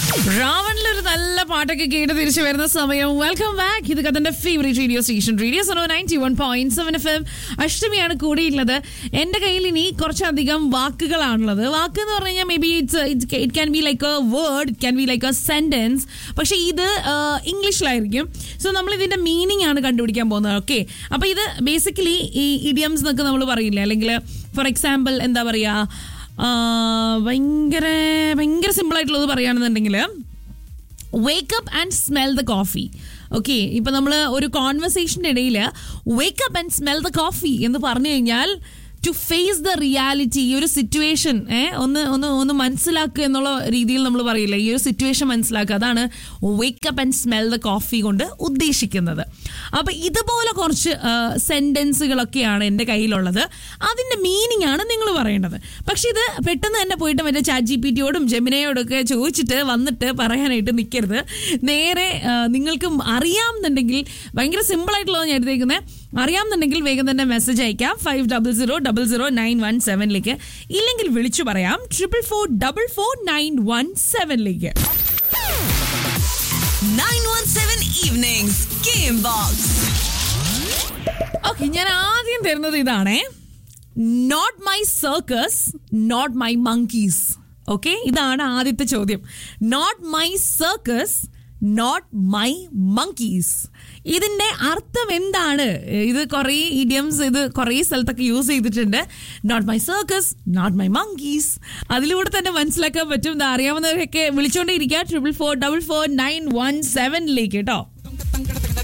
രാവണിലൊരു നല്ല പാട്ടൊക്കെ കേട്ട് തിരിച്ചു വരുന്ന സമയം വെൽക്കം ബാക്ക് ഇത് കഥന്റെ favourite radio station radio Sono ninety one point seven F M അഷ്ടമിയാണ് കൂടിയുള്ളത് എന്റെ കയ്യിൽ ഇനി കുറച്ചധികം വാക്കുകളാണുള്ളത് വാക്ക് എന്ന് പറഞ്ഞു കഴിഞ്ഞാൽ may be it's it can be like a word it can be like a sentence പക്ഷെ ഇത് ഇംഗ്ലീഷിലായിരിക്കും സോ നമ്മൾ ഇതിന്റെ മീനിങ് ആണ് കണ്ടുപിടിക്കാൻ പോകുന്നത് ഓക്കെ അപ്പൊ ഇത് ബേസിക്കലി ഈ ഇഡിയംസ് എന്നൊക്കെ നമ്മൾ പറയില്ലേ അല്ലെങ്കിൽ ഫോർ എക്സാമ്പിൾ എന്താ പറയാ ആ, ഭയങ്കര ഭയങ്കര സിമ്പിൾ ആയിട്ടുള്ളത് പറയുകയാണെന്നുണ്ടെങ്കിൽ wake up and smell the coffee okay ഇപ്പൊ നമ്മൾ ഒരു കോൺവെർസേഷൻ്റെ ഇടയിൽ wake up and smell the coffee എന്ന് പറഞ്ഞു കഴിഞ്ഞാൽ ടു ഫേസ് ദ റിയാലിറ്റി ഈ ഒരു സിറ്റുവേഷൻ ഒന്ന് ഒന്ന് ഒന്ന് മനസ്സിലാക്കുക എന്നുള്ള രീതിയിൽ നമ്മൾ പറയില്ല ഈ ഒരു സിറ്റുവേഷൻ മനസ്സിലാക്കുക അതാണ് wake up and smell the coffee കൊണ്ട് ഉദ്ദേശിക്കുന്നത് അപ്പൊ ഇതുപോലെ കുറച്ച് സെന്റൻസുകളൊക്കെയാണ് എൻ്റെ കയ്യിലുള്ളത് അതിന്റെ മീനിങ് ആണ് നിങ്ങൾ പറയേണ്ടത് പക്ഷെ ഇത് പെട്ടെന്ന് തന്നെ പോയിട്ട് മറ്റേ ചാറ്റ് ജി പി ടിയോടും ജെമിനയോടും ഒക്കെ ചോദിച്ചിട്ട് വന്നിട്ട് പറയാനായിട്ട് നിൽക്കരുത് നേരെ ആ, നിങ്ങൾക്ക് അറിയാമെന്നുണ്ടെങ്കിൽ ഭയങ്കര സിമ്പിൾ ആയിട്ടുള്ളത് ഞാൻ എടുത്തേക്കുന്നത് അറിയാമെന്നുണ്ടെങ്കിൽ വേഗം തന്നെ മെസ്സേജ് അയക്കാം five double zero double zero nine one സെവനിലേക്ക് ഇല്ലെങ്കിൽ വിളിച്ചു പറയാം triple four double four nine one സെവനിലേക്ക് 917 Evenings Game Box. ഓക്കെ ഞാൻ ആദ്യം തരുന്നത് ഇതാണേ not my circus not my monkeys okay ഇതാണ് ആദ്യത്തെ ചോദ്യം not my circus not my monkeys ഇതിന്റെ അർത്ഥം എന്താണ് ഇത് കുറേ ഇഡിയംസ് ഇത് കുറേ സ്ഥലത്തൊക്കെ യൂസ് ചെയ്തിട്ടുണ്ട് not my circus not my monkeys അതിലൂടെ തന്നെ മനസ്സിലാക്കാൻ പറ്റും ഇത് അറിയാവുന്നവരൊക്കെ വിളിച്ചോണ്ടേ ഇരിക്കുക triple four double four nine one സെവനിലേക്ക് കേട്ടോ